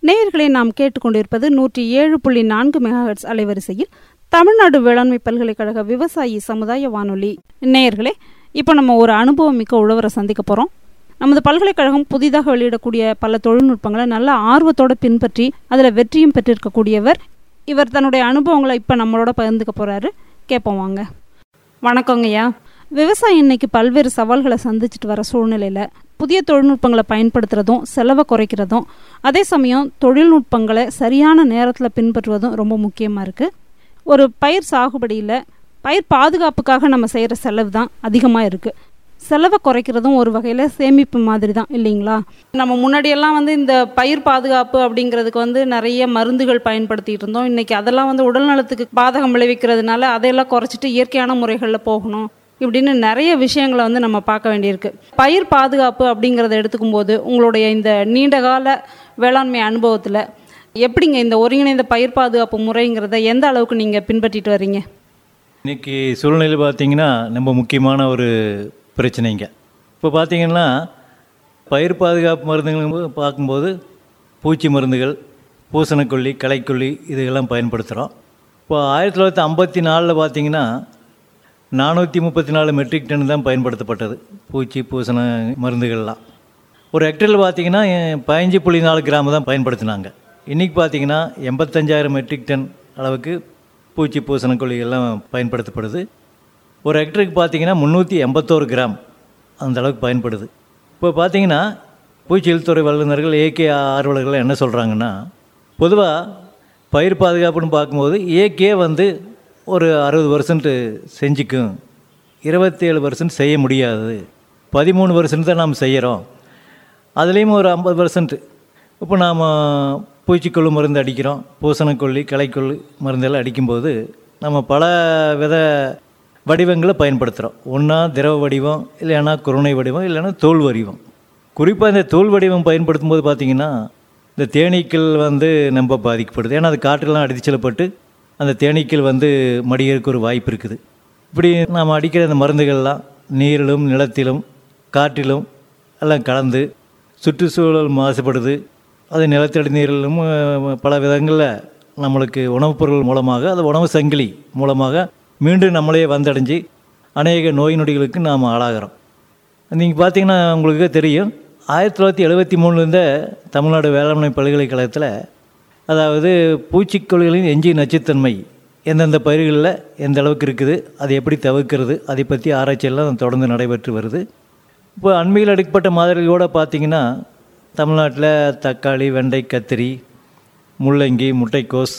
நேயர்களை நாம் கேட்டுக்கொண்டிருப்பது நூற்றி ஏழு புள்ளி நான்கு மெகாஹெட்ஸ் அலைவரிசையில் தமிழ்நாடு வேளாண்மை பல்கலைக்கழக விவசாயி சமுதாய வானொலி நேயர்களே இப்போ நம்ம ஒரு அனுபவம் மிக்க உழவரை சந்திக்க போகிறோம் நமது பல்கலைக்கழகம் புதிதாக வெளியிடக்கூடிய பல தொழில்நுட்பங்களை நல்ல ஆர்வத்தோட பின்பற்றி அதில் வெற்றியும் பெற்றிருக்கக்கூடியவர் இவர் தன்னுடைய அனுபவங்களை இப்போ நம்மளோட பகிர்ந்துக்க போகிறாரு கேட்போம் வாங்க வணக்கங்கய்யா விவசாயம் இன்னைக்கு பல்வேறு சவால்களை சந்திச்சுட்டு வர சூழ்நிலையில் புதிய தொழில்நுட்பங்களை பயன்படுத்துறதும் செலவை குறைக்கிறதும் அதே சமயம் தொழில்நுட்பங்களை சரியான நேரத்தில் பின்பற்றுவதும் ரொம்ப முக்கியமாக இருக்குது ஒரு பயிர் சாகுபடியில் பயிர் பாதுகாப்புக்காக நம்ம செய்கிற செலவு தான் அதிகமாக இருக்குது செலவை குறைக்கிறதும் ஒரு வகையில் சேமிப்பு மாதிரி தான் இல்லைங்களா நம்ம முன்னாடியெல்லாம் வந்து இந்த பயிர் பாதுகாப்பு அப்படிங்கிறதுக்கு வந்து நிறைய மருந்துகள் பயன்படுத்திட்டு இருந்தோம் இன்றைக்கி அதெல்லாம் வந்து உடல் நலத்துக்கு பாதகம் விளைவிக்கிறதுனால அதையெல்லாம் குறைச்சிட்டு இயற்கையான முறைகளில் போகணும் இப்படின்னு நிறைய விஷயங்களை வந்து நம்ம பார்க்க வேண்டியிருக்கு பயிர் பாதுகாப்பு அப்படிங்கிறத எடுத்துக்கும் போது உங்களுடைய இந்த நீண்டகால வேளாண்மை அனுபவத்தில் எப்படிங்க இந்த ஒருங்கிணைந்த பயிர் பாதுகாப்பு முறைங்கிறத எந்த அளவுக்கு நீங்கள் பின்பற்றிட்டு வர்றீங்க இன்றைக்கி சூழ்நிலை பார்த்திங்கன்னா ரொம்ப முக்கியமான ஒரு பிரச்சனைங்க இப்போ பார்த்திங்கன்னா பயிர் பாதுகாப்பு மருந்துகள் பார்க்கும்போது பூச்சி மருந்துகள் பூசணக்கொல்லி களைக்கொல்லி இதுகெல்லாம் பயன்படுத்துகிறோம் இப்போ ஆயிரத்தி தொள்ளாயிரத்தி ஐம்பத்தி நாலில் பார்த்திங்கன்னா நானூற்றி முப்பத்தி நாலு மெட்ரிக் டன் தான் பயன்படுத்தப்பட்டது பூச்சி பூசண மருந்துகள்லாம் ஒரு ஹெக்டரில் பார்த்திங்கன்னா பதினஞ்சு புள்ளி நாலு கிராம் தான் பயன்படுத்தினாங்க இன்றைக்கி பார்த்திங்கன்னா எண்பத்தஞ்சாயிரம் மெட்ரிக் டன் அளவுக்கு பூச்சி பூசணக்கொல்லி எல்லாம் பயன்படுத்தப்படுது ஒரு ஹெக்டருக்கு பார்த்தீங்கன்னா முந்நூற்றி எண்பத்தோரு கிராம் அந்த அளவுக்கு பயன்படுது இப்போ பார்த்தீங்கன்னா பூச்சியல் துறை வல்லுநர்கள் ஏகே ஆர்வலர்கள் என்ன சொல்கிறாங்கன்னா பொதுவாக பயிர் பாதுகாப்புன்னு பார்க்கும்போது ஏகே வந்து ஒரு அறுபது பர்சன்ட் செஞ்சுக்கும் இருபத்தேழு பர்சன்ட் செய்ய முடியாது பதிமூணு பர்சன்ட் தான் நாம் செய்கிறோம் அதுலேயும் ஒரு ஐம்பது பர்சன்ட் இப்போ நாம் பூச்சிக்கொல்லு மருந்து அடிக்கிறோம் பூசணக்கொல்லி களைக்கொல்லி மருந்தெல்லாம் அடிக்கும்போது நம்ம பல வித வடிவங்களை பயன்படுத்துகிறோம் ஒன்றா திரவ வடிவம் இல்லைன்னா குருணை வடிவம் இல்லைன்னா தோல் வடிவம் குறிப்பாக இந்த தோல் வடிவம் பயன்படுத்தும் போது பார்த்திங்கன்னா இந்த தேனீக்கள் வந்து ரொம்ப பாதிக்கப்படுது ஏன்னா அது காற்றெல்லாம் அடித்து செல்லப்பட்டு அந்த தேனீக்கள் வந்து மடியறதுக்கு ஒரு வாய்ப்பு இருக்குது இப்படி நாம் அடிக்கிற அந்த மருந்துகள்லாம் நீரிலும் நிலத்திலும் காற்றிலும் எல்லாம் கலந்து சுற்றுச்சூழல் மாசுபடுது அது நிலத்தடி நீரிலும் பல விதங்களில் நம்மளுக்கு உணவுப் பொருள் மூலமாக அது உணவு சங்கிலி மூலமாக மீண்டும் நம்மளே வந்தடைஞ்சு அநேக நோய் நொடிகளுக்கு நாம் ஆளாகிறோம் நீங்கள் பார்த்தீங்கன்னா உங்களுக்கு தெரியும் ஆயிரத்தி தொள்ளாயிரத்தி எழுபத்தி மூணுலேருந்தே தமிழ்நாடு வேளாண்மை பல்கலைக்கழகத்தில் அதாவது பூச்சிக்கொல்லிகளின் எஞ்சிய நச்சுத்தன்மை எந்தெந்த பயிர்களில் எந்த அளவுக்கு இருக்குது அதை எப்படி தவிர்க்கிறது அதை பற்றி ஆராய்ச்சியெல்லாம் தொடர்ந்து நடைபெற்று வருது இப்போ அண்மையில் எடுக்கப்பட்ட மாதிரிகளோடு பார்த்திங்கன்னா தமிழ்நாட்டில் தக்காளி வெண்டை கத்திரி முள்ளங்கி முட்டைக்கோஸ்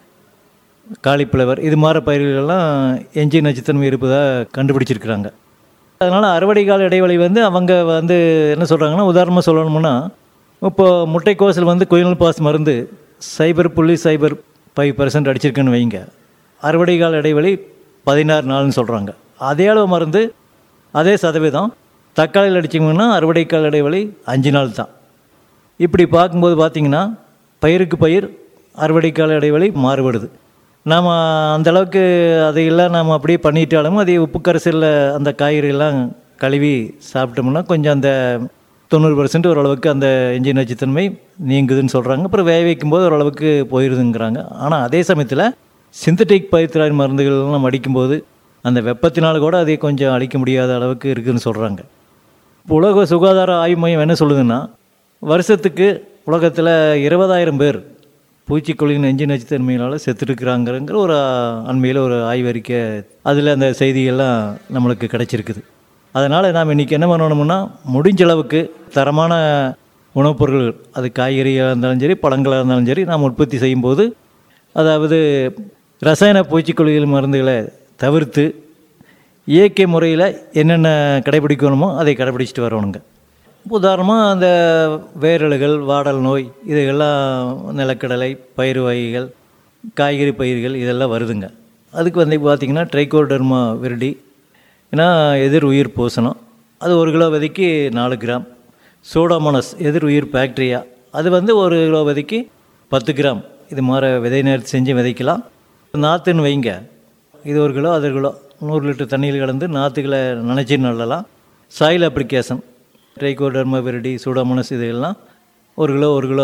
காலிஃப்ளவர் இது மாதிரி பயிர்களெல்லாம் எஞ்சி நச்சுத்தன்மை இருப்பதாக கண்டுபிடிச்சிருக்கிறாங்க அதனால் அறுவடை கால இடைவெளி வந்து அவங்க வந்து என்ன சொல்கிறாங்கன்னா உதாரணமாக சொல்லணும்னா இப்போது முட்டைக்கோஸில் வந்து குயினல் பாஸ் மருந்து சைபர் புள்ளி சைபர் ஃபைவ் பர்சன்ட் அடிச்சிருக்குன்னு வைங்க அறுவடை கால இடைவெளி பதினாறு நாள்னு சொல்கிறாங்க அதே அளவு மருந்து அதே சதவீதம் தக்காளியில் அடிச்சிங்கன்னா அறுவடை கால இடைவெளி அஞ்சு நாள் தான் இப்படி பார்க்கும்போது பார்த்திங்கன்னா பயிருக்கு பயிர் அறுவடை கால இடைவெளி மாறுபடுது நாம் அந்த அளவுக்கு அதையெல்லாம் நாம் அப்படியே பண்ணிட்டாலும் அதை உப்பு கரைசலில் அந்த காய்கறியெல்லாம் கழுவி சாப்பிட்டோம்னா கொஞ்சம் அந்த தொண்ணூறு பர்சன்ட் ஓரளவுக்கு அந்த எஞ்சி நச்சுத்தன்மை நீங்குதுன்னு சொல்கிறாங்க அப்புறம் வேக வைக்கும்போது ஓரளவுக்கு போயிடுதுங்கிறாங்க ஆனால் அதே சமயத்தில் சிந்தட்டிக் பயிர்த்திராய் மருந்துகள் நம்ம அடிக்கும்போது அந்த வெப்பத்தினால் கூட அதை கொஞ்சம் அழிக்க முடியாத அளவுக்கு இருக்குதுன்னு சொல்கிறாங்க உலக சுகாதார ஆய்வு மையம் என்ன சொல்லுதுன்னா வருஷத்துக்கு உலகத்தில் இருபதாயிரம் பேர் பூச்சிக்கொல்லியின் நெஞ்சு நச்சுத்தன்மையினால் செத்துருக்குறாங்கிற ஒரு அண்மையில் ஒரு ஆய்வறிக்கை அதில் அந்த செய்திகள்லாம் நம்மளுக்கு கிடச்சிருக்குது அதனால் நாம் இன்றைக்கி என்ன பண்ணணும்னா முடிஞ்ச அளவுக்கு தரமான உணவுப் பொருட்கள் அது காய்கறியாக இருந்தாலும் சரி பழங்களாக இருந்தாலும் சரி நாம் உற்பத்தி செய்யும்போது அதாவது ரசாயன பூச்சிக்கொல்லிகள் மருந்துகளை தவிர்த்து இயற்கை முறையில் என்னென்ன கடைபிடிக்கணுமோ அதை கடைபிடிச்சிட்டு வரணுங்க உதாரணமாக அந்த வேரலுகள் வாடல் நோய் இதுகெல்லாம் நிலக்கடலை பயிர் வகைகள் காய்கறி பயிர்கள் இதெல்லாம் வருதுங்க அதுக்கு வந்து பார்த்திங்கன்னா ட்ரைகோடர்மா விரடி ஏன்னா எதிர் உயிர் பூசணம் அது ஒரு கிலோ விதைக்கு நாலு கிராம் சோடோமோனஸ் எதிர் உயிர் பாக்டீரியா அது வந்து ஒரு கிலோ விதைக்கு பத்து கிராம் இது மாதிரி விதை நேரத்து செஞ்சு விதைக்கலாம் நாற்றுன்னு வைங்க இது ஒரு கிலோ அது ஒரு கிலோ நூறு லிட்டர் தண்ணியில் கலந்து நாற்றுகளை நினச்சி நடலாம் soil application trichoderma viride pseudomonas இதெல்லாம் ஒரு கிலோ ஒரு கிலோ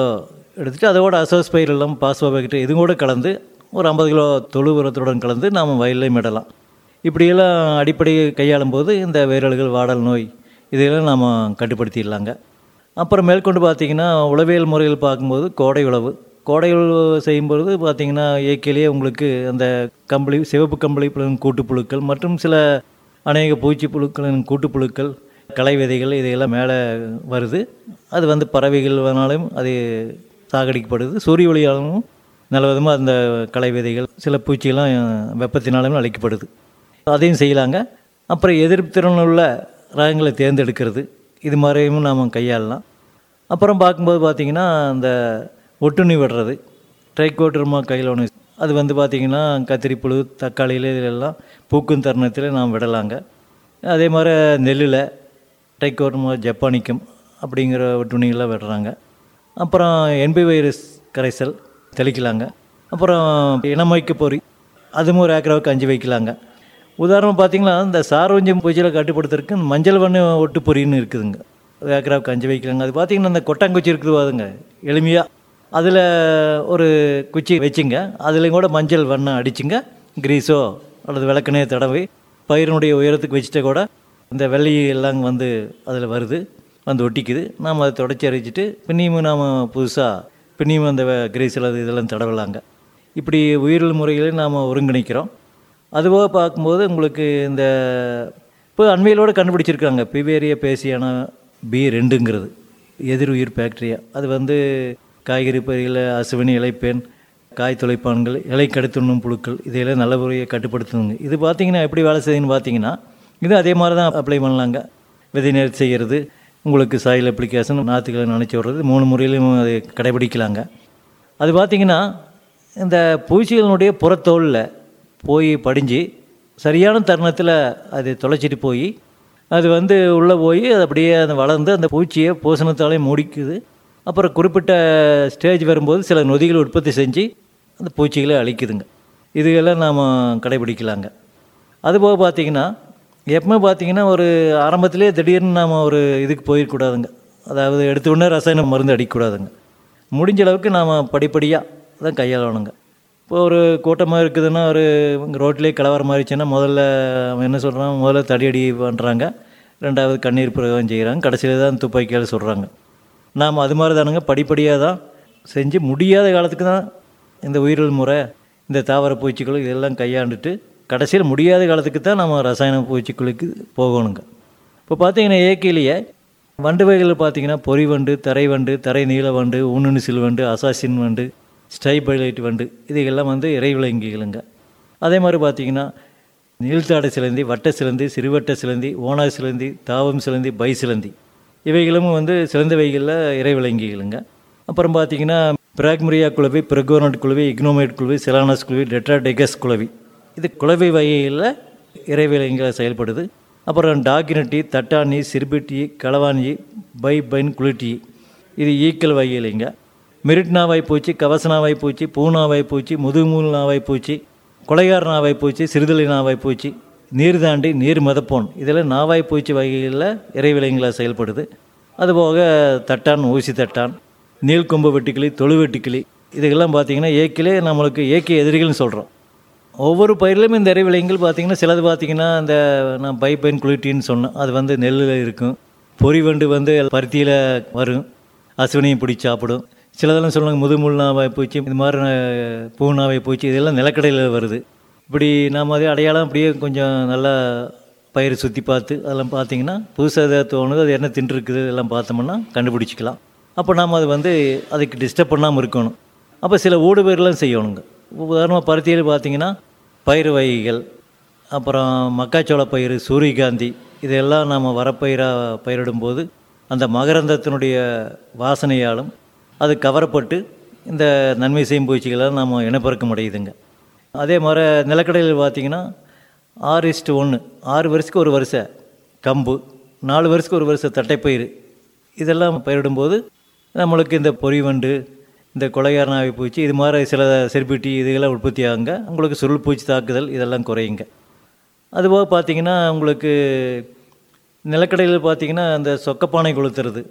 எடுத்துகிட்டு அதோட அசோஸ்பைரெல்லாம் பாஸ்போபேக்டர் இதுவும் கூட கலந்து ஒரு ஐம்பது கிலோ தொழு உரத்துடன் கலந்து நாம் வயல்லையும் இடலாம் இப்படியெல்லாம் அடிப்படை கையாளும் போது இந்த வேரல்கள் வாடல் நோய் இதையெல்லாம் நாம் கட்டுப்படுத்திடலாங்க அப்புறம் மேற்கொண்டு பார்த்திங்கன்னா உளவியல் முறையில் பார்க்கும்போது கோடை உழவு கோடை உழவு செய்யும்பொழுது பார்த்திங்கன்னா இயற்கையிலேயே உங்களுக்கு அந்த கம்பளி சிவப்பு கம்பளி புழுவின் கூட்டுப்புழுக்கள் மற்றும் சில அநேக பூச்சி புழுக்களின் கூட்டுப்புழுக்கள் களை விதைகள் இதையெல்லாம் மேலே வருது அது வந்து பறவைகள் வேணாலும் அது சாகடிக்கப்படுது சூரிய ஒளியாலும் நல்ல விதமாக அந்த களை விதைகள் சில பூச்சிகள்லாம் வெப்பத்தினாலும் அழிக்கப்படுது அதையும் செய்யலாங்க அப்புறம் எதிர்ப்பு திறன் உள்ள ரகங்களை தேர்ந்தெடுக்கிறது இது மாதிரியும் நாம் கையாளலாம் அப்புறம் பார்க்கும்போது பார்த்திங்கன்னா அந்த ஒட்டுண்ணி விடுறது ட்ரைகோட்ருமா கைலோனு அது வந்து பார்த்திங்கன்னா கத்திரிப்புழு தக்காளியில் இதிலெல்லாம் பூக்கும் தருணத்தில் நாம் விடலாங்க அதே மாதிரி நெல்லில் ட்ரைகோட்ருமா ஜப்பானிக்கம் அப்படிங்கிற ஒட்டுண்ணிகள்லாம் விடுறாங்க அப்புறம் என்பி வைரஸ் கரைசல் தெளிக்கலாங்க அப்புறம் இனமைக்கு பொறி அதுவும் ஒரு ஏக்கராவுக்கு அஞ்சு வைக்கலாங்க உதாரணம் பார்த்தீங்கன்னா இந்த சாரோஞ்சம் பூச்சியில் கட்டுப்படுத்துறதுக்கு மஞ்சள் வண்ண ஒட்டு பொறின்னு இருக்குதுங்க ஒரு ஏக்கராவுக்கு அஞ்சு வைக்கலாங்க அது பார்த்தீங்கன்னா இந்த கொட்டாங்குச்சி இருக்குது பாருங்க எளிமையாக அதில் ஒரு குச்சி வச்சுங்க அதுலேயும் கூட மஞ்சள் வண்ணம் அடிச்சுங்க கிரீஸோ அல்லது விளக்கணையை தடவி பயிரினுடைய உயரத்துக்கு வச்சுட்டு கூட இந்த வெள்ளி எல்லாம் வந்து அதில் வருது வந்து ஒட்டிக்குது நாம் அதை தொடச்சி அரைச்சிட்டு பின்னியும் நாம் புதுசாக பின்னியும் அந்த கிரீஸில் அது இதெல்லாம் தடவலாங்க இப்படி உயிரியல் முறைகளை நாம் ஒருங்கிணைக்கிறோம் அதுபோக பார்க்கும்போது உங்களுக்கு இந்த இப்போ அண்மையிலோடு கண்டுபிடிச்சிருக்காங்க பிவேரியா பேசியான பி ரெண்டுங்கிறது எதிர் உயிர் பாக்டீரியா அது வந்து காய்கறி பயிர்களில் அசுவினி இலைப்பேன் காய் துளைப்பான்கள் இலை கடுத்துண்ணும் புழுக்கள் இதையெல்லாம் நல்ல முறையை கட்டுப்படுத்தணுங்க இது பார்த்தீங்கன்னா எப்படி வேலை செய்யுதுன்னு பார்த்தீங்கன்னா இது அதே மாதிரி தான் அப்ளை பண்ணலாங்க விதை நேர்த்தி செய்கிறது உங்களுக்கு சாயில் அப்ளிகேஷன் நாற்றுகளை நினச்சி விடுறது மூணு முறையிலையும் அதை கடைபிடிக்கலாங்க அது பார்த்திங்கன்னா இந்த பூச்சிகளினுடைய புறத்தோலில் போய் படிஞ்சு சரியான தருணத்தில் அது தொலைச்சிட்டு போய் அது வந்து உள்ளே போய் அது அப்படியே அந்த வளர்ந்து அந்த பூச்சியை பூசணத்தாலே மூடிக்குது அப்புறம் குறிப்பிட்ட ஸ்டேஜ் வரும்போது சில நொதிகளை உற்பத்தி செஞ்சு அந்த பூச்சிகளை அழிக்குதுங்க இதுகெல்லாம் நாம் கடைபிடிக்கலாங்க அதுபோக பார்த்திங்கன்னா எப்பவுமே பார்த்திங்கன்னா ஒரு ஆரம்பத்திலே திடீர்னு நாம் ஒரு இதுக்கு போயிடக்கூடாதுங்க அதாவது எடுத்த உடனே ரசாயன மருந்து அடிக்கக்கூடாதுங்க முடிஞ்ச அளவுக்கு நாம் படிப்படியாக தான் கையாளணுங்க இப்போ ஒரு கூட்டமாக இருக்குதுன்னா ஒரு ரோட்லேயே கலவரம் மாறிச்சுன்னா முதல்ல அவன் என்ன சொல்கிறான் முதல்ல தடியடி பண்ணுறாங்க ரெண்டாவது கண்ணீர் பிரயோகம் செய்கிறாங்க கடைசியில் தான் துப்பாக்கியால் சொல்கிறாங்க நாம் அது மாதிரி தானுங்க படிப்படியாக தான் செஞ்சு முடியாத காலத்துக்கு தான் இந்த உயிரியல் முறை இந்த தாவர பூச்சிகள் இதெல்லாம் கையாண்டுட்டு கடைசியில் முடியாத காலத்துக்கு தான் நம்ம ரசாயன பூச்சிகளுக்கு போகணுங்க இப்போ பார்த்தீங்கன்னா இயற்கையிலேயே வண்டு வகைகள் பார்த்தீங்கன்னா பொறி வண்டு தரை வண்டு தரை நீல வண்டு ஊனுணிசில் வண்டு அசாசின் வண்டு ஸ்டைபைலைட் வண்டு இதுகெல்லாம் வந்து இறைவிலங்கிகளுங்க அதே மாதிரி பார்த்தீங்கன்னா நீள்தாடை சிலந்தி வட்ட சிலந்தி சிறுவட்ட சிலந்தி ஓனா சிலந்தி தாவம் சிலந்தி பை சிலந்தி இவைகளும் வந்து சிலந்த வகைகளில் இறைவிலங்கிகளுங்க அப்புறம் பார்த்தீங்கன்னா பிராக்மரியா குழவி பிரகோனட் குழவி இக்னோமேட் குழவி செலானஸ் குழவி டெட்ராடெகஸ் குழவி இது குழவி வகைகளில் இறைவிலங்கில் செயல்படுது அப்புறம் டாக்கினட்டி தட்டாணி சிறுபிட்டி களவாணி பை பைன் குளிட்டி இது ஈக்கல் வகையிலைங்க மிரிட் நாவாய் பூச்சி கவச நாவாய் பூச்சி பூநாவாய் பூச்சி முதுமூல் நாவாய் பூச்சி கொலைகார நாவாய் பூச்சி சிறுதலை நாவாய் பூச்சி நீர் தாண்டி நீர் மதப்போன் இதில் நாவாய் பூச்சி வகைகளில் இறைவிலங்குகளாக செயல்படுது அதுபோக தட்டான் ஊசி தட்டான் நீள்கொம்பு வெட்டுக்கிளி தொழு வெட்டுக்கிளி இதுக்கெல்லாம் பார்த்திங்கன்னா ஏக்கிலே நம்மளுக்கு ஏக்கை எதிரிகள்னு சொல்கிறோம் ஒவ்வொரு பயிரிலும் இந்த இறைவிலங்குகள் பார்த்திங்கன்னா சிலது பார்த்திங்கன்னா இந்த நான் பைப்பைன் குளிட்டின்னு சொன்னேன் அது வந்து நெல்லில் இருக்கும் பொறி வண்டு வந்து பருத்தியில் வரும் அசுவினியும் பிடிச்சி சாப்பிடும் சிலதெல்லாம் சொல்லுவாங்க முதுமுள் நாவாய் பூச்சி இது மாதிரி பூநாவை பூச்சி இதெல்லாம் நிலக்கடையில் வருது இப்படி நாம் அதே அடையாளம் அப்படியே கொஞ்சம் நல்லா பயிர் சுற்றி பார்த்து அதெல்லாம் பார்த்தீங்கன்னா புதுசாக எதாவது தோணுது அது என்ன தின்றுருக்குது எல்லாம் பார்த்தோம்னா கண்டுபிடிச்சிக்கலாம் அப்போ நாம் அது வந்து அதுக்கு டிஸ்டர்ப் பண்ணாமல் இருக்கணும் அப்போ சில ஊடு பயிரெலாம் செய்யணுங்க உதாரணமாக பருத்தியில் பார்த்தீங்கன்னா பயிர் வகைகள் அப்புறம் மக்காச்சோள பயிர் சூரியகாந்தி இதெல்லாம் நாம் வரப்பயிராக பயிரிடும்போது அந்த மகரந்தத்தினுடைய வாசனையாலும் அது கவரப்பட்டு இந்த நன்மை செய்யும் பூச்சிகளை நம்ம இனப்பெருக்க முடியுதுங்க அதே மாதிரி நிலக்கடையில் பார்த்திங்கன்னா ஆறு இஸ்ட்டு ஒன்று ஆறு வருஷத்துக்கு ஒரு வருஷம் கம்பு நாலு வருஷத்துக்கு ஒரு வருஷம் தட்டைப்பயிறு இதெல்லாம் பயிரிடும்போது நம்மளுக்கு இந்த பொறிவண்டு இந்த கொலையாரனாவை பூச்சி இது மாதிரி சில செருப்பிட்டி இதுகெல்லாம் உற்பத்தி ஆகுங்க உங்களுக்கு சுருள் பூச்சி தாக்குதல் இதெல்லாம் குறையுங்க அதுபோக பார்த்திங்கன்னா உங்களுக்கு நிலக்கடையில் பார்த்திங்கன்னா அந்த சொக்கப்பானை கொளுத்துறது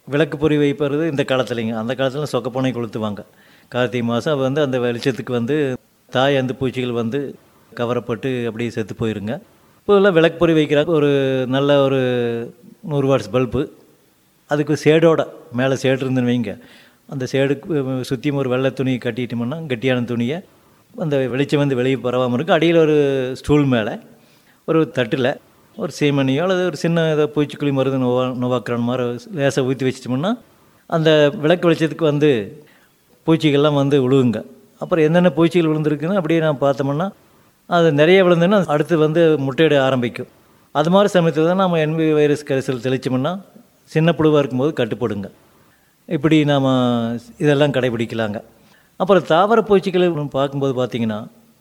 விளக்கு பொறி வைப்பது இந்த காலத்துலைங்க அந்த காலத்தில் சொக்கப்பனை கொளுத்துவாங்க கார்த்திகை மாதம் அது வந்து அந்த வெளிச்சத்துக்கு வந்து தாய் அந்த பூச்சிகள் வந்து கவரப்பட்டு அப்படியே செத்து போயிருங்க இப்போ எல்லாம் விளக்கு பொறி வைக்கிறாங்க ஒரு நல்ல ஒரு நூறு வாட்ஸ் பல்பு அதுக்கு ஷேடோட மேலே ஷேடு இருந்துன்னு வைங்க அந்த ஷேடுக்கு சுற்றியும் ஒரு வெள்ளை துணி கட்டிட்டோம்னா கட்டியான துணியை அந்த வெளிச்சம் வந்து வெளியே பரவாமல் இருக்கும் அடியில் ஒரு ஸ்டூல் மேலே ஒரு தட்டில் ஒரு சீமணியோ அல்லது ஒரு சின்ன ஏதோ பூச்சிக்கொல்லி மருந்து நோவா நோவாக்குறான் மாதிரி லேசாக ஊற்றி வச்சிட்டோம்னா அந்த விளக்கு வெளிச்சத்துக்கு வந்து பூச்சிகள்லாம் வந்து விழுவுங்க அப்புறம் என்னென்ன பூச்சிகள் விழுந்திருக்குன்னு அப்படியே நான் பார்த்தோம்னா அது நிறைய விழுந்துன்னா அடுத்து வந்து முட்டையிட ஆரம்பிக்கும் அது மாதிரி சமயத்தில் தான் நம்ம என்பி வைரஸ் கரைசல் தெளிச்சோம்னா சின்ன புழுவாக இருக்கும்போது கட்டுப்படுங்க இப்படி நாம் இதெல்லாம் கடைபிடிக்கலாங்க அப்புறம் தாவர பூச்சிகளை பார்க்கும்போது பார்த்திங்கன்னா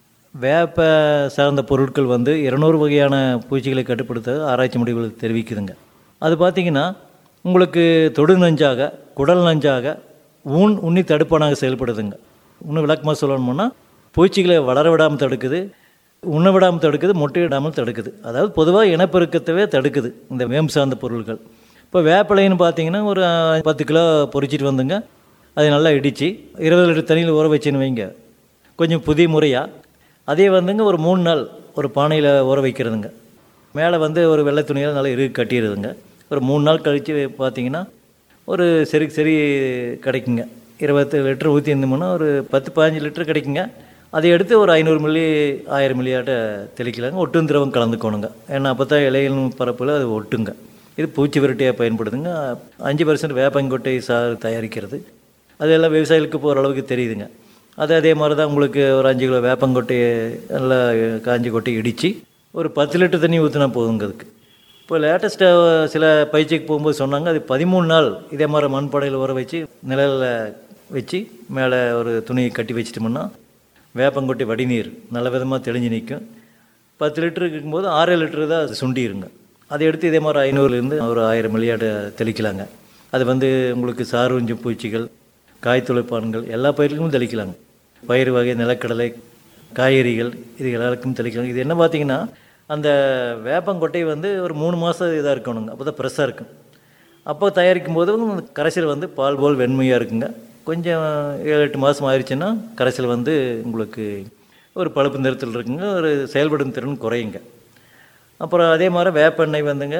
வேப்ப சார்ந்த பொருட்கள் வந்து இருநூறு வகையான பூச்சிகளை கட்டுப்படுத்த ஆராய்ச்சி முடிவுகள் தெரிவிக்குதுங்க அது பார்த்திங்கன்னா உங்களுக்கு தொடு நஞ்சாக குடல் நஞ்சாக ஊன் உண்ணி தடுப்பானாக செயல்படுதுங்க இன்னும் விளக்கமாக சொல்லணும்னா பூச்சிகளை வளர விடாமல் தடுக்குது உண்ண விடாமல் தடுக்குது முட்டையிடாமல் தடுக்குது அதாவது பொதுவாக இனப்பெருக்கத்தவே தடுக்குது இந்த வேம் சார்ந்த பொருட்கள் இப்போ வேப்பிலைன்னு பார்த்தீங்கன்னா ஒரு அஹ், பத்து கிலோ பொரிச்சிட்டு வந்துங்க அதை நல்லா இடித்து இருபது லிட்டர் தண்ணியில் ஊற வச்சுன்னு வைங்க கொஞ்சம் புதிய முறையாக அதே வந்துங்க ஒரு மூணு நாள் ஒரு பானையில் ஊற வைக்கிறதுங்க மேலே வந்து ஒரு வெள்ளை துணியில் நல்லா இறுக்கி கட்டிடுதுங்க ஒரு மூணு நாள் கழித்து பார்த்தீங்கன்னா ஒரு சரி சரி கிடைக்குங்க இருபத்தி லிட்டர் ஊற்றி இருந்தோம்னா ஒரு பத்து பதினஞ்சு லிட்டர் கிடைக்குங்க அதை எடுத்து ஒரு ஐநூறு மில்லி ஆயிரம் மில்லியாட்ட தெளிக்கலாங்க ஒட்டும் திரவம் கலந்துக்கணுங்க ஏன்னா அப்போ தான் இலைகள் பரப்பில் அது ஒட்டுங்க இது பூச்சி விரட்டியாக பயன்படுதுங்க அஞ்சு பர்சன்ட் வேப்பங்கொட்டை சாறு தயாரிக்கிறது அதெல்லாம் விவசாயிகளுக்கு போகிற அளவுக்கு தெரியுதுங்க அது அதே மாதிரி தான் உங்களுக்கு ஒரு அஞ்சு கிலோ வேப்பங்கொட்டையை நல்லா காஞ்சி கொட்டி இடித்து ஒரு பத்து லிட்டர் தண்ணி ஊற்றினா போதுங்க அதுக்கு இப்போ லேட்டஸ்ட்டாக சில பயிற்சிக்கு போகும்போது சொன்னாங்க அது பதிமூணு நாள் இதே மாதிரி மண்பானையில் ஊற வச்சு நிழலில் வச்சு மேலே ஒரு துணியை கட்டி வச்சிட்டோம்னா வேப்பங்கொட்டை வடிநீர் நல்ல விதமாக தெளிஞ்சு நிற்கும் பத்து லிட்டர் இருக்கும்போது ஆறு லிட்டர் தான் அது சுண்டிருங்க அதை எடுத்து இதே மாதிரி ஐநூறுலேருந்து ஒரு ஆயிரம் மில்லியாடு தெளிக்கலாங்க அது வந்து உங்களுக்கு சார்வஞ்சி பூச்சிகள் காய் துளைப்பான்கள் எல்லா பயிருக்கும் தெளிக்கலாங்க பயிர் வகை நிலக்கடலை காய்கறிகள் இது எல்லாருக்கும் தெளிக்கலாம் இது என்ன பார்த்தீங்கன்னா அந்த வேப்பங்கொட்டை வந்து ஒரு மூணு மாதம் இதாக இருக்கணுங்க அப்போ தான் ஃப்ரெஷ்ஷாக இருக்கும் அப்போ தயாரிக்கும் போது அந்த கரைசல் வந்து பால் போல் வெண்மையாக இருக்குங்க கொஞ்சம் ஏழு எட்டு மாதம் ஆயிடுச்சுன்னா கரைசல் வந்து உங்களுக்கு ஒரு பழுப்பு நிறத்தில் இருக்குங்க ஒரு செயல்படும் திறன் குறையுங்க அப்புறம் அதே மாதிரி வேப்பெண்ணெய் வந்துங்க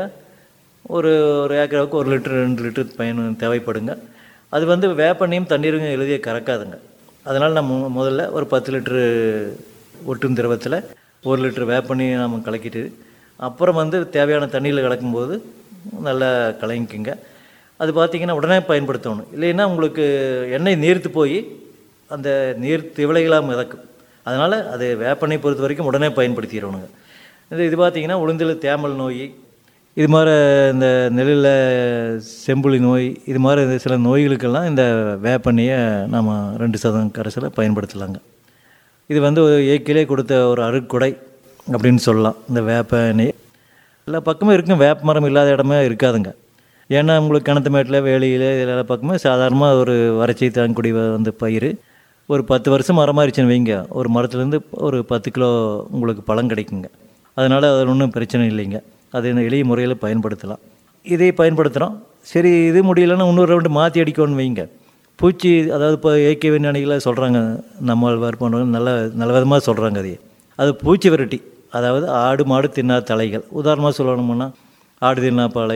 ஒரு ஒரு ஏக்கராவுக்கு ஒரு லிட்டர் ரெண்டு லிட்டர் பயன் தேவைப்படுங்க அது வந்து வேப்பெண்ணையும் தண்ணீருங்க எழுதிய கறக்காதுங்க அதனால் நம்ம மு- முதல்ல ஒரு பத்து லிட்டரு ஒட்டும் திரவத்தில் ஒரு லிட்டர் வேப்பெண்ணையை நம்ம கலக்கிட்டு அப்புறம் வந்து தேவையான தண்ணியில் கலக்கும்போது நல்லா கலங்கிக்குங்க அது பார்த்திங்கன்னா உடனே பயன்படுத்தணும் இல்லைன்னா உங்களுக்கு எண்ணெய் நீர்த்து போய் அந்த நீர் திவளைகளாக மிதக்கும் அதனால் அது வேப்பெண்ணெய் பொறுத்த வரைக்கும் உடனே பயன்படுத்திடணுங்க இது இது பார்த்திங்கன்னா உளுந்தில் தேமல் நோய் இது மாதிரி இந்த நெல்லில் செம்புளி நோய் இது மாதிரி இந்த சில நோய்களுக்கெல்லாம் இந்த வேப்பெண்ணெயை நாம் ரெண்டு சதம் கரைசலை பயன்படுத்தலாங்க இது வந்து ஒரு இயற்கையிலே கொடுத்த ஒரு அருட்கொடை அப்படின்னு சொல்லலாம் இந்த வேப்ப எண்ணெய் எல்லா பக்கமும் இருக்கும் வேப்ப மரம் இல்லாத இடமே இருக்காதுங்க ஏன்னா உங்களுக்கு கிணத்து மேட்டில் வேலியில் எல்லா பக்கமும் சாதாரணமாக ஒரு வறட்சி தாங்கக்கூடிய வந்து பயிர் ஒரு பத்து வருஷம் மரமாரிச்சுன்னு வைங்க ஒரு மரத்துலேருந்து ஒரு பத்து கிலோ உங்களுக்கு பழம் கிடைக்குங்க அதனால் அதில் ஒன்றும் பிரச்சனை இல்லைங்க அது இந்த எளிய முறையில் பயன்படுத்தலாம் இதை பயன்படுத்துகிறோம் சரி இது முடியலன்னா இன்னொரு ரவுண்டு மாற்றி அடிக்கணும்னு வைங்க பூச்சி அதாவது இப்போ ஏகே விஞ்ஞானிகளை சொல்கிறாங்க நம்மாழ்வார் போன்றவங்க நல்ல நல்ல விதமாக சொல்கிறாங்க அதையே அது பூச்சி விரட்டி அதாவது ஆடு மாடு தின்னா தலைகள் உதாரணமாக சொல்லணும்னா ஆடு தின்னா பாலை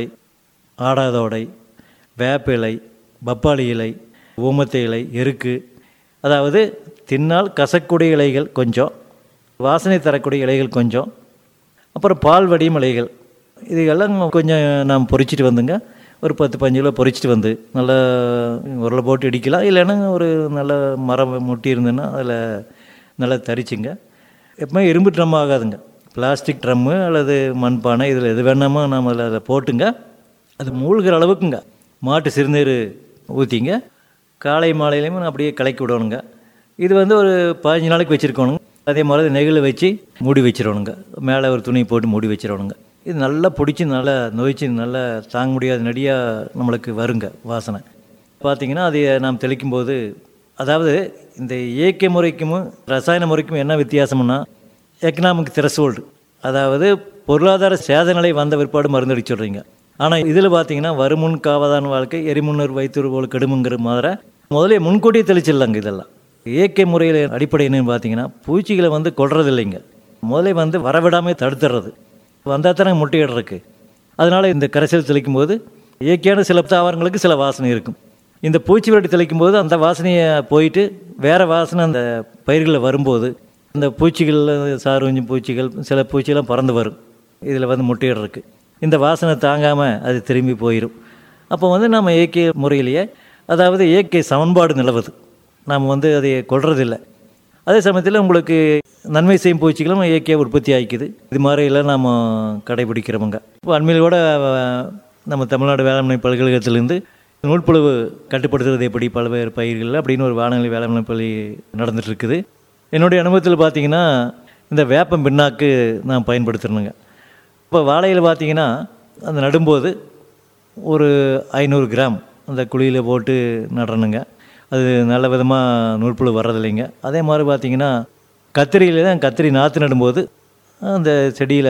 ஆடாதோடை வேப்ப இலை பப்பாளி இலை ஊமத்தை இலை எருக்கு அதாவது தின்னால் கசக்கூடிய இலைகள் கொஞ்சம் வாசனை தரக்கூடிய இலைகள் கொஞ்சம் அப்புறம் பால் வடியும் இலைகள் இதுகெல்லாம் கொஞ்சம் நாம் பொரிச்சிட்டு வந்துங்க ஒரு பத்து பஞ்சு கிலோ பொரிச்சிட்டு வந்து நல்லா உருளை போட்டு இடிக்கலாம் இல்லைன்னா ஒரு நல்ல மரம் முட்டி இருந்ததுன்னா அதில் நல்லா தரிச்சுங்க எப்பவுமே இரும்பு ட்ரம் ஆகாதுங்க பிளாஸ்டிக் ட்ரம்மு அல்லது மண்பானை இதில் எது வேணாமோ நாம் அதில் அதை போட்டுங்க அது மூழ்கிற அளவுக்குங்க மாட்டு சிறுநீர் ஊற்றிங்க காலை மாலையிலையும் அப்படியே கலக்கி விடணுங்க இது வந்து ஒரு பதினஞ்சு நாளைக்கு வச்சுருக்கணுங்க அதே மாதிரி நெகிழ வச்சு மூடி வச்சிடணுங்க மேலே ஒரு துணி போட்டு மூடி வச்சிடணுங்க இது நல்லா பிடிச்சி நல்லா நொய்ச்சி நல்லா தாங்க முடியாத நடியாக நம்மளுக்கு வருங்க வாசனை பார்த்தீங்கன்னா அதை நாம் தெளிக்கும்போது அதாவது இந்த இயற்கை முறைக்கும் ரசாயன முறைக்கும் என்ன வித்தியாசம்னா எக்கனாமிக் த்ரெஷோல்டு அதாவது பொருளாதார சேத நிலை வந்த பிற்பாடு மருந்து அடிச்சுடுறீங்க ஆனால் இதில் பார்த்தீங்கன்னா வருமுன் காவதான வாழ்க்கை எரிமுன்னர் வைத்தூர் போல் கெடுமுங்கிற மாதிரி முதலே முன்கூட்டியே தெளிச்சிடலாங்க இதெல்லாம் இயற்கை முறையில் அடிப்படை என்னன்னு பார்த்தீங்கன்னா பூச்சிகளை வந்து கொல்றது இல்லைங்க முதலே வந்து வரவிடாமல் தடுத்துறது வந்தால் தானே முட்டையிடுறதுக்கு அதனால் இந்த கரைசல் தெளிக்கும் போது இயற்கையான சில தாவரங்களுக்கு சில வாசனை இருக்கும் இந்த பூச்சி விரட்டி தெளிக்கும் போது அந்த வாசனையை போயிட்டு வேறு வாசனை அந்த பயிர்களில் வரும்போது இந்த பூச்சிகள் சாருஞ்சி பூச்சிகள் சில பூச்சியெல்லாம் பறந்து வரும் இதில் வந்து முட்டையிடுறதுக்கு இந்த வாசனை தாங்காமல் அது திரும்பி போயிடும் அப்போ வந்து நம்ம இயற்கை முறையிலேயே அதாவது இயற்கை சமன்பாடு நிலவுது நாம் வந்து அதை கொள்றதில்லை அதே சமயத்தில் உங்களுக்கு நன்மை செய்யும் பூச்சிகளும் இயற்கையாக உற்பத்தி ஆகிக்குது இது மாதிரியெல்லாம் நாம் கடைபிடிக்கிறவங்க இப்போ அண்மையிலோட அஹ், நம்ம தமிழ்நாடு வேளாண்மை பல்கலைக்கழகத்திலேருந்து நூற்புழு கட்டுப்படுத்துறது எப்படி பல்வேறு பயிர்கள் அப்படின்னு ஒரு வானொலி வேளாண்மை பள்ளி நடந்துட்டு இருக்குது என்னுடைய அனுபவத்தில் பார்த்தீங்கன்னா இந்த வேப்பம் பின்னாக்கு நான் பயன்படுத்துகிறேனுங்க இப்போ வாழையில் பார்த்தீங்கன்னா அந்த நடும்போது ஒரு ஐநூறு கிராம் அந்த குழியில் போட்டு நடணுங்க அது நல்ல விதமாக நூற்புழு வர்றதில்லைங்க அதே மாதிரி பார்த்தீங்கன்னா கத்திரியில் தான் கத்திரி நாற்று நடும்போது அந்த செடியில்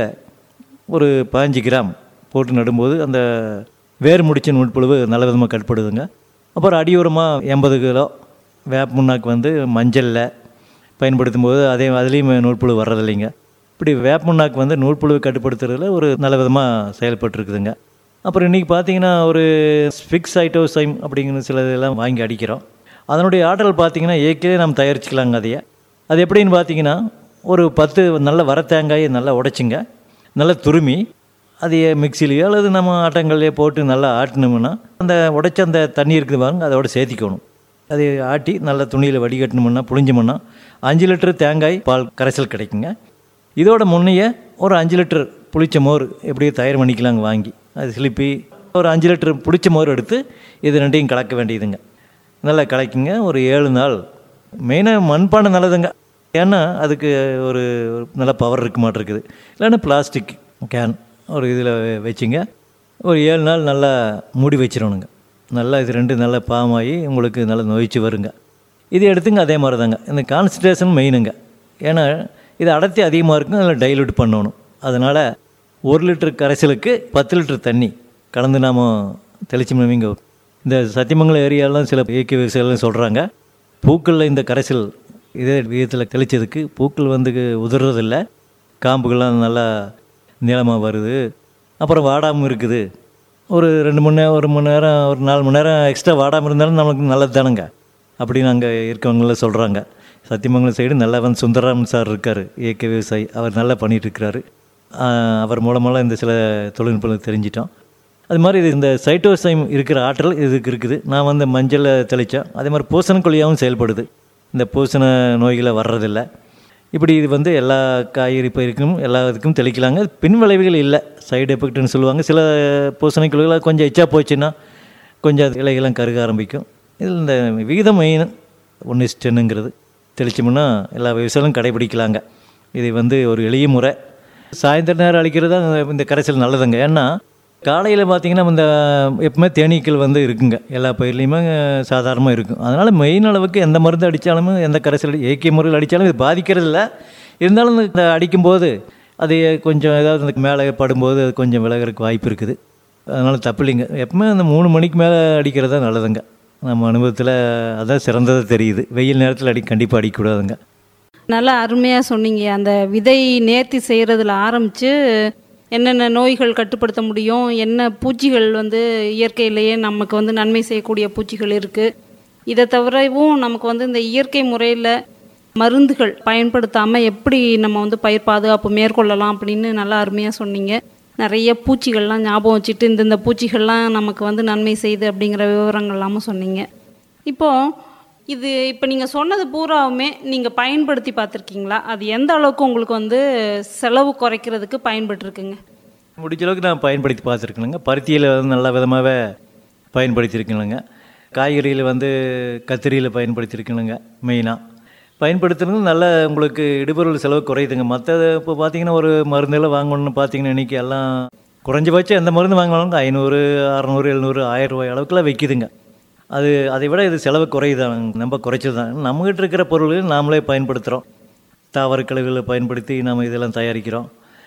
ஒரு பாஞ்சு கிராம் போட்டு நடும்போது அந்த வேர் முடிச்ச நூற்புழுவு நல்ல விதமாக கட்டுப்படுதுங்க அப்புறம் அடியோரமாக எண்பது கிலோ வேப்ப முன்னாக்கு வந்து மஞ்சளில் பயன்படுத்தும் போது அதே அதுலேயும் நூற்புழு வர்றதில்லைங்க இப்படி வேப்பமுன்னாக்கு வந்து நூற்புழுவை கட்டுப்படுத்துறதுல ஒரு நல்ல விதமாக செயல்பட்டுருக்குதுங்க அப்புறம் இன்றைக்கி பார்த்தீங்கன்னா ஒரு ஸ்பிக்ஸ் ஐட்டோசைம் அப்படிங்கிற சில இதெல்லாம் வாங்கி அடிக்கிறோம் அதனுடைய ஆற்றல் பார்த்தீங்கன்னா ஏற்கனவே நம்ம தயாரிச்சுக்கலாங்க அதையே அது எப்படின்னு பார்த்தீங்கன்னா ஒரு பத்து நல்ல வர தேங்காயை நல்லா உடைச்சிங்க நல்லா துருமி அதையே மிக்சிலேயோ அல்லது நம்ம ஆட்டங்கள்லேயே போட்டு நல்லா ஆட்டினோம்னா அந்த உடைச்ச அந்த தண்ணி இருக்குது பாருங்க அதோட சேர்த்திக்கணும் அதை ஆட்டி நல்லா துணியில் வடிகட்டணும்னா புழிஞ்சோம்னா அஞ்சு லிட்டர் தேங்காய் பால் கரைசல் கிடைக்குங்க இதோட முன்னையே ஒரு அஞ்சு லிட்டர் புளிச்ச மோர் எப்படியோ தயார் பண்ணிக்கலாங்க வாங்கி அது சிலிப்பி ஒரு அஞ்சு லிட்டர் புளிச்ச மோர் எடுத்து இது ரெண்டையும் கலக்க வேண்டியதுங்க நல்லா கலக்கிங்க ஒரு ஏழு நாள் மெயினாக மண்பானை நல்லதுங்க ஏன்னா அதுக்கு ஒரு ஒரு நல்ல பவர் இருக்க மாட்டிருக்குது இல்லைன்னா பிளாஸ்டிக் கேன் ஒரு இதில் வச்சுங்க ஒரு ஏழு நாள் நல்லா மூடி வச்சிடணுங்க நல்லா இது ரெண்டு நல்லா பாமாகி உங்களுக்கு நல்லா நொய்ச்சு வருங்க இது எடுத்துங்க அதே மாதிரி தாங்க இந்த கான்சன்ட்ரேஷன் மெயினுங்க ஏன்னா இது அடர்த்தி அதிகமாக இருக்கும் அதில் டைல்யூட் பண்ணணும் அதனால் ஒரு லிட்டர் கரைசலுக்கு பத்து லிட்டர் தண்ணி கலந்து நாம் தெளிச்சோம்னா இங்கே இந்த சத்தியமங்கலம் ஏரியாலாம் சில இயற்கை விவசாயிகள் சொல்கிறாங்க பூக்களில் இந்த கரைசல் இதே விதத்தில் தெளித்ததுக்கு பூக்கள் வந்து உதிர்றதில்ல காம்புகள்லாம் நல்லா நீளமாக வருது அப்புறம் வாடாமல் இருக்குது ஒரு ரெண்டு மணி நேரம் ஒரு மணி நேரம் ஒரு நாலு மணி நேரம் எக்ஸ்ட்ரா வாடாமல் இருந்தாலும் நமக்கு நல்லது தானுங்க அப்படின்னு அங்கே இருக்கவங்கள சொல்கிறாங்க சத்தியமங்கலம் சைடு நல்லா வந்து சுந்தரராமன் சார் இருக்கார் இயற்கை விவசாயி அவர் நல்லா பண்ணிகிட்டு இருக்கிறாரு ஆஹ் அவர் மூலமெல்லாம் இந்த சில தொழில்நுட்பங்கள் தெரிஞ்சிட்டோம் அது மாதிரி இது இந்த சைட்டோசைம் இருக்கிற ஆற்றல் இதுக்கு இருக்குது நான் வந்து மஞ்சளை தெளித்தேன் அதே மாதிரி பூசணக்கொல்லியாகவும் செயல்படுது இந்த பூசண நோய்களை வர்றதில்லை இப்படி இது வந்து எல்லா காய்கறி பயிருக்கும் எல்லா இதுக்கும் தெளிக்கலாங்க பின் விளைவுகள் இல்லை சைடு எஃபெக்ட்னு சொல்லுவாங்க சில பூசணிக்குழுகளை கொஞ்சம் எச்சா போச்சுன்னா கொஞ்சம் அது இலைகள்லாம் கருக ஆரம்பிக்கும் இதில் இந்த விகிதம் மெயின் ஒன்று டென்னுங்கிறது தெளிச்சோம்னா எல்லா விவசாயிகளும் கடைபிடிக்கலாங்க இது வந்து ஒரு எளிய முறை சாயந்தர நேரம் அடிக்கிறது தான் இந்த கரைசல் நல்லதுங்க ஏன்னா காலையில் பார்த்தீங்கன்னா இந்த எப்பவுமே தேனீக்கள் வந்து இருக்குங்க எல்லா பயிர்லேயுமே சாதாரணமாக இருக்கும் அதனால் மெயின் அளவுக்கு எந்த மருந்து அடித்தாலுமே எந்த கரைசல் இயற்கை முறையில் அடித்தாலும் இது பாதிக்கிறது இல்லை இருந்தாலும் இந்த அடிக்கும்போது அது கொஞ்சம் ஏதாவது இந்த மேலே படும்போது அது கொஞ்சம் விலகிறதுக்கு வாய்ப்பு இருக்குது அதனால் தப்பு இல்லைங்க எப்பவுமே அந்த மூணு மணிக்கு மேலே அடிக்கிறது தான் நல்லதுங்க நம்ம அனுபவத்தில் அதான் சிறந்ததாக தெரியுது வெயில் நேரத்தில் அடி கண்டிப்பாக அடிக்கக்கூடாதுங்க நல்லா அருமையாக சொன்னீங்க அந்த விதை நேர்த்தி செய்கிறதுல ஆரம்பித்து என்னென்ன நோய்கள் கட்டுப்படுத்த முடியும் என்ன பூச்சிகள் வந்து இயற்கையிலேயே நமக்கு வந்து நன்மை செய்யக்கூடிய பூச்சிகள் இருக்குது இதை தவிரவும் நமக்கு வந்து இந்த இயற்கை முறையில் மருந்துகள் பயன்படுத்தாமல் எப்படி நம்ம வந்து பயிர் பாதுகாப்பு மேற்கொள்ளலாம் அப்படின்னு நல்லா அருமையாக சொன்னீங்க நிறைய பூச்சிகள்லாம் ஞாபகம் வச்சுட்டு இந்தந்த பூச்சிகள்லாம் நமக்கு வந்து நன்மை செய்யுது அப்படிங்கிற விவரங்கள் எல்லாமும் சொன்னீங்க இப்போது இது இப்போ நீங்கள் சொன்னது பூராவுமே நீங்கள் பயன்படுத்தி பார்த்துருக்கீங்களா அது எந்த அளவுக்கு உங்களுக்கு வந்து செலவு குறைக்கிறதுக்கு பயன்பட்டுருக்குங்க முடிஞ்ச அளவுக்கு நான் பயன்படுத்தி பார்த்துருக்கணுங்க பருத்தியில் வந்து நல்ல விதமாகவே பயன்படுத்தியிருக்கணுங்க காய்கறியில் வந்து கத்திரியில் பயன்படுத்தியிருக்கணுங்க மெயினாக பயன்படுத்துறது நல்ல உங்களுக்கு இடுபொருள் செலவு குறையுதுங்க மற்றது இப்போ பார்த்தீங்கன்னா ஒரு மருந்தெல்லாம் வாங்கணும்னு பார்த்தீங்கன்னா இன்றைக்கி எல்லாம் குறைஞ்சபட்சம் எந்த மருந்து வாங்கினாலும் ஐநூறு அறநூறு எழுநூறு ஆயிரம் ரூபாய் அளவுக்குலாம் விற்கிதுங்க அது அதை விட இது செலவு குறையுதான் நம்ம குறைச்சது தான் நம்மகிட்ட இருக்கிற பொருள் நாமளே பயன்படுத்துகிறோம் தாவர கழிவுகளை பயன்படுத்தி நாம் இதெல்லாம் தயாரிக்கிறோம்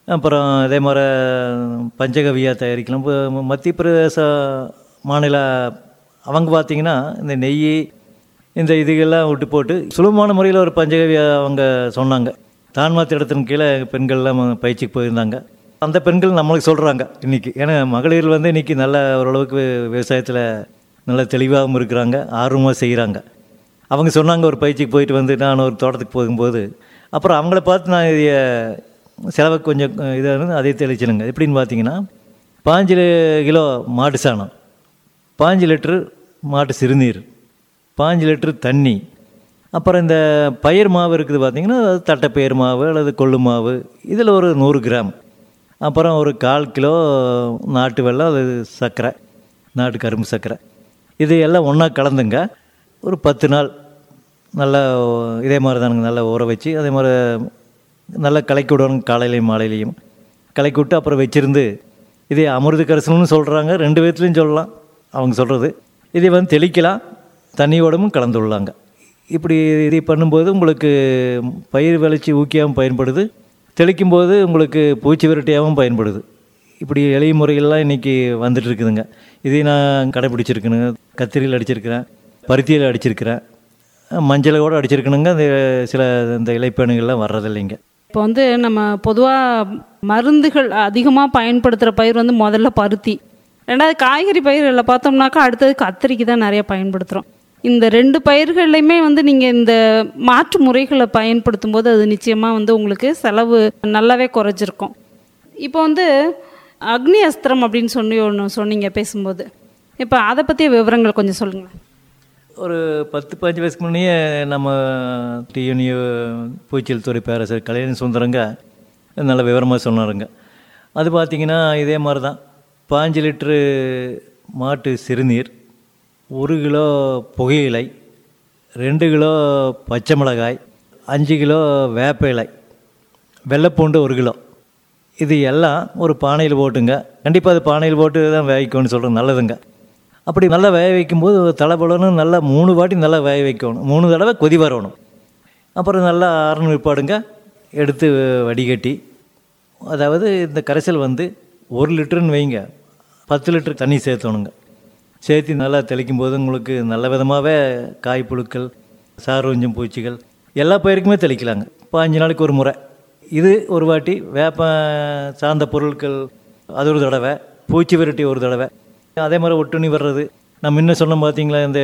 அப்புறம் இதே மாதிரி பஞ்சகவியா தயாரிக்கலாம் இப்போ மத்திய பிரதேச மாநில அவங்க பார்த்திங்கன்னா இந்த நெய் இந்த இதுகெல்லாம் விட்டு போட்டு சுலபமான முறையில் ஒரு பஞ்சகவியா அவங்க சொன்னாங்க தான்மாத்து இடத்தின் கீழே பெண்கள்லாம் பயிற்சிக்கு போயிருந்தாங்க அந்த பெண்கள் நம்மளுக்கு சொல்கிறாங்க இன்றைக்கி ஏன்னா மகளிர் வந்து இன்றைக்கி நல்ல ஓரளவுக்கு விவசாயத்தில் நல்ல தெளிவாகவும் இருக்கிறாங்க ஆர்வமாக செய்கிறாங்க அவங்க சொன்னாங்க ஒரு பயிற்சிக்கு போயிட்டு வந்து நான் ஒரு தோட்டத்துக்கு போகும்போது அப்புறம் அவங்கள பார்த்து நான் இதைய செலவு கொஞ்சம் இதாக அதே தெளிச்சனுங்க எப்படின்னு பார்த்தீங்கன்னா பாஞ்சு கிலோ மாட்டு சாணம் பாஞ்சு லிட்ரு மாட்டு சிறுநீர் பாஞ்சு லிட்ரு தண்ணி அப்புறம் இந்த பயிர் மாவு இருக்குது பார்த்திங்கன்னா தட்டைப்பயிர் மாவு அல்லது கொள்ளு மாவு இதில் ஒரு நூறு கிராம் அப்புறம் ஒரு கால் கிலோ நாட்டு வெல்லம் அது சர்க்கரை நாட்டு கரும்பு சர்க்கரை இது எல்லாம் ஒன்றா கலந்துங்க ஒரு பத்து நாள் நல்லா இதே மாதிரி தானுங்க நல்லா ஊற வச்சு அதே மாதிரி நல்லா கலக்கி விடணும் காலையிலையும் மாலையிலையும் கலக்கி விட்டு அப்புறம் வச்சுருந்து இதே அமிர்த கரைசல்னு சொல்கிறாங்க ரெண்டு விதத்துலையும் சொல்லலாம் அவங்க சொல்கிறது இதை வந்து தெளிக்கலாம் தண்ணியோடவும் கலந்து விடலாங்க இப்படி இது பண்ணும்போது உங்களுக்கு பயிர் விளைச்சி ஊக்கியாகவும் பயன்படுது தெளிக்கும் போது உங்களுக்கு பூச்சி விரட்டியாகவும் பயன்படுது இப்படி எளிய முறைகள்லாம் இன்றைக்கி வந்துட்டு இருக்குதுங்க இதை நான் கடைப்பிடிச்சிருக்கணுங்க கத்திரியில் அடிச்சிருக்கிறேன் பருத்தியில் அடிச்சிருக்கிறேன் மஞ்சளை கூட அடிச்சிருக்கணுங்க அந்த சில இந்த இலைப்பேணுகள்லாம் வர்றதில்லைங்க இப்போ வந்து நம்ம பொதுவாக மருந்துகள் அதிகமாக பயன்படுத்துகிற பயிர் வந்து முதல்ல பருத்தி ரெண்டாவது காய்கறி பயிர்களில் பார்த்தோம்னாக்கா அடுத்தது கத்திரிக்கு தான் நிறைய பயன்படுத்துகிறோம் இந்த ரெண்டு பயிர்கள்லையுமே வந்து நீங்கள் இந்த மாற்று முறைகளை பயன்படுத்தும் போது அது நிச்சயமாக வந்து உங்களுக்கு செலவு நல்லாவே குறைஞ்சிருக்கும் இப்போ வந்து அக்னி அஸ்திரம் அப்படின்னு சொல்லி ஒன்று சொன்னீங்க பேசும்போது இப்போ அதை பற்றிய விவரங்கள் கொஞ்சம் சொல்லுங்களேன் ஒரு பத்து பதினஞ்சு வயசுக்கு முன்னையே நம்ம டிஎன்யூ பூச்சியல் துறை பேரரசர் கல்யாணி சுந்தரங்க நல்ல விவரமாக சொன்னாருங்க அது பார்த்திங்கன்னா இதே மாதிரி தான் பாஞ்சு லிட்ரு மாட்டு சிறுநீர் ஒரு கிலோ புகையிலை ரெண்டு கிலோ பச்சை மிளகாய் அஞ்சு கிலோ வேப்ப இலை வெள்ளைப்பூண்டு ஒரு கிலோ இது எல்லாம் ஒரு பானையில் போட்டுங்க கண்டிப்பாக அது பானையில் போட்டு தான் வேவிக்கணும்னு சொல்கிறது நல்லதுங்க அப்படி நல்லா வேக வைக்கும்போது தலைப்படணும் நல்லா மூணு வாட்டி நல்லா வேக வைக்கணும் மூணு தடவை கொதி வரணும் அப்புறம் நல்லா ஆறணும் விற்பாடுங்க எடுத்து வடிகட்டி அதாவது இந்த கரைசல் வந்து ஒரு லிட்டருன்னு வைங்க பத்து லிட்டர் தண்ணி சேர்த்தணுங்க சேர்த்து நல்லா தெளிக்கும் போது உங்களுக்கு நல்ல விதமாகவே காய் புழுக்கள் சாரோஞ்சம் பூச்சிகள் எல்லா பயிருக்குமே தெளிக்கலாங்க பாஞ்சு நாளைக்கு ஒரு முறை இது ஒரு வாட்டி வேப்ப சார்ந்த பொருட்கள் அது ஒரு தடவை பூச்சி விரட்டி ஒரு தடவை அதே மாதிரி ஒட்டுணி வர்றது நான் முன்ன சொன்ன பார்த்தீங்களா இந்த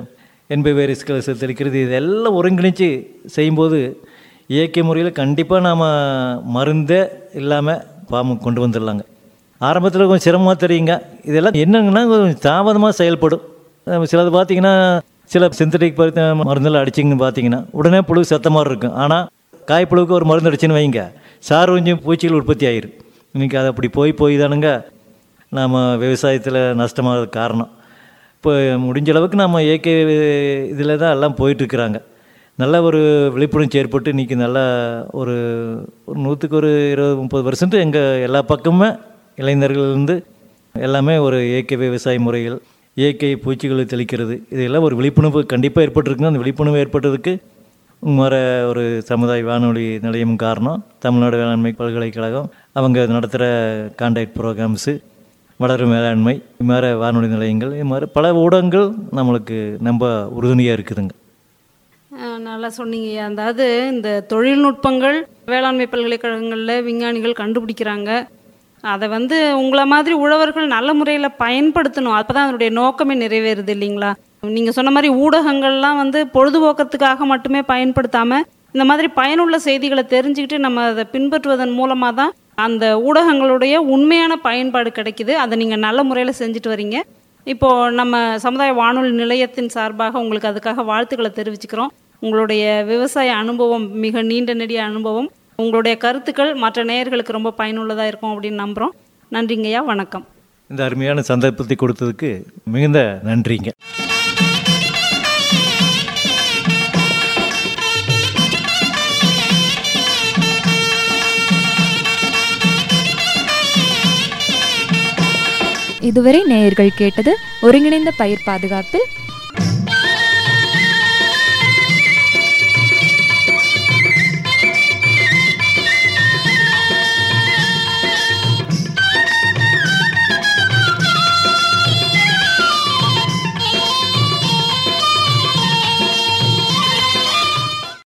என்பை வைரஸ்களை தெளிக்கிறது இதெல்லாம் ஒருங்கிணைச்சு செய்யும்போது இயற்கை முறையில் கண்டிப்பாக நாம் மருந்தே இல்லாமல் பாம்பு கொண்டு வந்துடலாங்க ஆரம்பத்தில் கொஞ்சம் சிரமமாக தெரியுங்க இதெல்லாம் என்னங்கன்னா கொஞ்சம் தாமதமாக செயல்படும் சிலது பார்த்தீங்கன்னா சில சிந்தட்டிக் பருத்த மருந்தெல்லாம் அடிச்சிங்கன்னு பார்த்தீங்கன்னா உடனே புழு செத்த மாதிரி இருக்கும் ஆனால் காய்ப்புழுவுக்கு ஒரு மருந்து அடிச்சுன்னு வைங்க சார் கொஞ்சம் பூச்சிகள் உற்பத்தி ஆயிரும் இன்றைக்கி அது அப்படி போய் போய் தானுங்க நாம் விவசாயத்தில் நஷ்டமாக காரணம் இப்போ முடிஞ்ச அளவுக்கு நம்ம இயற்கை இதில் தான் எல்லாம் போயிட்டுருக்குறாங்க நல்ல ஒரு விழிப்புணர்ச்சி ஏற்பட்டு இன்றைக்கி நல்லா ஒரு ஒரு நூற்றுக்கு ஒரு இருபது முப்பது பர்சன்ட் எங்கள் எல்லா பக்கமுமே இளைஞர்கள்லேருந்து எல்லாமே ஒரு இயற்கை விவசாய முறைகள் இயற்கை பூச்சிகளை தெளிக்கிறது இதெல்லாம் ஒரு விழிப்புணர்வு கண்டிப்பாக ஏற்பட்டிருக்குங்க அந்த விழிப்புணர்வு ஏற்பட்டதுக்கு மற ஒரு சமுதாய வானொலி நிலையம் காரணம் தமிழ்நாடு வேளாண்மை பல்கலைக்கழகம் அவங்க நடத்துகிற கான்டாக்ட் ப்ரோக்ராம்ஸு வளரும் வேளாண்மை இது மாதிரி வானொலி நிலையங்கள் இது மாதிரி பல ஊடகங்கள் நம்மளுக்கு ரொம்ப உறுதுணையாக இருக்குதுங்க நல்லா சொன்னீங்க அதாவது இந்த தொழில்நுட்பங்கள் வேளாண்மை பல்கலைக்கழகங்களில் விஞ்ஞானிகள் கண்டுபிடிக்கிறாங்க அதை வந்து உங்களை மாதிரி உழவர்கள் நல்ல முறையில் பயன்படுத்தணும் அப்போ தான் அதனுடைய நோக்கமே நிறைவேறுது இல்லைங்களா நீங்கள் சொன்ன மாதிரி ஊடகங்கள்லாம் வந்து பொழுதுபோக்கத்துக்காக மட்டுமே பயன்படுத்தாமல் இந்த மாதிரி பயனுள்ள செய்திகளை தெரிஞ்சுக்கிட்டு நம்ம அதை பின்பற்றுவதன் மூலமாக தான் அந்த ஊடகங்களுடைய உண்மையான பயன்பாடு கிடைக்குது அதை நீங்கள் நல்ல முறையில் செஞ்சுட்டு வரீங்க இப்போது நம்ம சமுதாய வானொலி நிலையத்தின் சார்பாக உங்களுக்கு அதுக்காக வாழ்த்துக்களை தெரிவிச்சுக்கிறோம் உங்களுடைய விவசாய அனுபவம் மிக நீண்ட நெடிய அனுபவம் உங்களுடைய கருத்துக்கள் மற்ற நேயர்களுக்கு ரொம்ப பயனுள்ளதாக இருக்கும் அப்படின்னு நம்புகிறோம் நன்றிங்கய்யா வணக்கம் இந்த அருமையான சந்தர்ப்பத்தை கொடுத்ததுக்கு மிகுந்த நன்றிங்க இதுவரை நேயர்கள் கேட்டது ஒருங்கிணைந்த பயிர் பாதுகாப்பில்